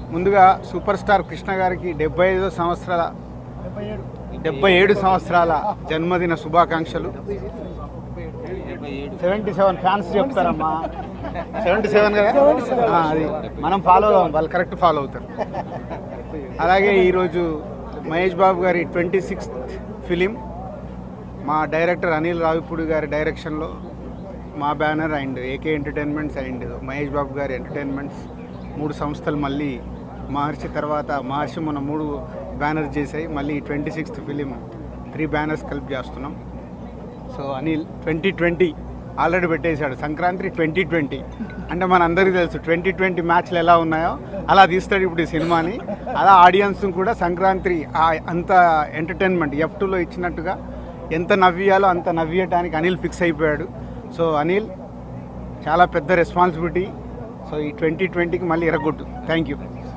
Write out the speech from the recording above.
ముందుగా super star Krishna గారికి డెబ్బై ఐదో సంవత్సరాల డెబ్బై ఏడు సంవత్సరాల జన్మదిన శుభాకాంక్షలు సెవెంటీ సెవెన్ ఫ్యాన్స్ చెప్తారమ్మా సెవెంటీ సెవెన్ కదా ఆ, అది మనం ఫాలో అవ్వం వాళ్ళు కరెక్ట్ ఫాలో అవుతారు అలాగే ఈరోజు మహేష్ బాబు గారి ట్వంటీ సిక్స్త్ ఫిలిం మా డైరెక్టర్ అనిల్ రావిపూడి గారి డైరెక్షన్లో మా banner and AK entertainments and Mahesh Babu గారి ఎంటర్టైన్మెంట్స్ మూడు సంస్థలు మళ్ళీ మహర్షి తర్వాత మహర్షి మొన్న మూడు బ్యానర్స్ చేసాయి మళ్ళీ twenty sixth film three banners కలిపి చేస్తున్నాం so Anil twenty twenty already పెట్టేశాడు సంక్రాంతి ట్వంటీ ట్వంటీ అంటే మన అందరికీ తెలుసు ట్వంటీ ట్వంటీ మ్యాచ్లు ఎలా ఉన్నాయో అలా తీస్తాడు ఇప్పుడు ఈ సినిమాని అలా ఆడియన్స్ కూడా సంక్రాంతి ఆ అంత ఎంటర్టైన్మెంట్ ఎఫ్ టూలో ఇచ్చినట్టుగా ఎంత నవ్వియాలో అంత నవ్వియటానికి అనిల్ ఫిక్స్ అయిపోయాడు సో అనిల్ చాలా పెద్ద రెస్పాన్సిబిలిటీ సో ఈ ట్వంటీ ట్వంటీకి మళ్ళీ ఎరగొట్టు థ్యాంక్ యూ